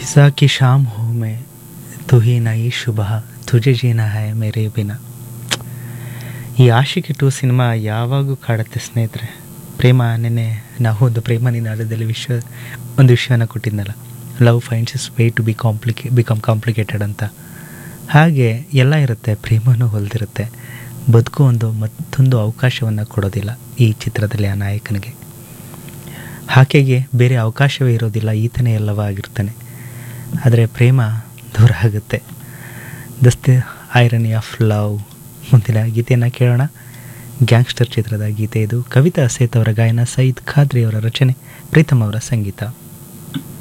ಕಿಸಾ ಕಿ ಶಾಮ್ ಹೋ ಮೇ ತು ಹಿ ನೈ ಶುಭ ತುಜೆ ಜೀನ ಹೈ ಮೇರೆ ಬಿನ ಈ ಆಶಿಕೆ ಟು ಸಿನಿಮಾ ಯಾವಾಗೂ ಕಾಡುತ್ತೆ ಸ್ನೇಹಿತರೆ ಪ್ರೇಮ ನೆನ್ನೆ ನಾವು ಒಂದು ಪ್ರೇಮ ನಿನಾದದಲ್ಲಿ ವಿಶ್ವ ಒಂದು ವಿಷಯವನ್ನು ಕೊಟ್ಟಿದ್ನಲ್ಲ love finds is way to be complicate become complicated ಅಂತ ಹಾಗೆ ಎಲ್ಲ ಇರುತ್ತೆ ಪ್ರೇಮನೂ ಹೊಲ್ದಿರುತ್ತೆ ಬದುಕು ಒಂದು ಮತ್ತೊಂದು ಅವಕಾಶವನ್ನು ಕೊಡೋದಿಲ್ಲ ಈ ಚಿತ್ರದಲ್ಲಿ ಆ ನಾಯಕನಿಗೆ ಆಕೆಗೆ ಬೇರೆ ಅವಕಾಶವೇ ಇರೋದಿಲ್ಲ ಈತನೇ ಎಲ್ಲವ ಆಗಿರ್ತಾನೆ ಆದರೆ ಪ್ರೇಮ ದೂರ ಆಗುತ್ತೆ ದಸ್ತಿ ಐರನಿ ಆಫ್ ಲವ್ ಮುಂದಿನ ಗೀತೆಯನ್ನು ಕೇಳೋಣ ಗ್ಯಾಂಗ್ಸ್ಟರ್ ಚಿತ್ರದ ಗೀತೆ ಇದು ಕವಿತಾ ಸೇತ್ ಅವರ ಗಾಯನ ಸಯೀದ್ ಖಾದ್ರಿ ಅವರ ರಚನೆ ಪ್ರೀತಮ್ ಅವರ ಸಂಗೀತ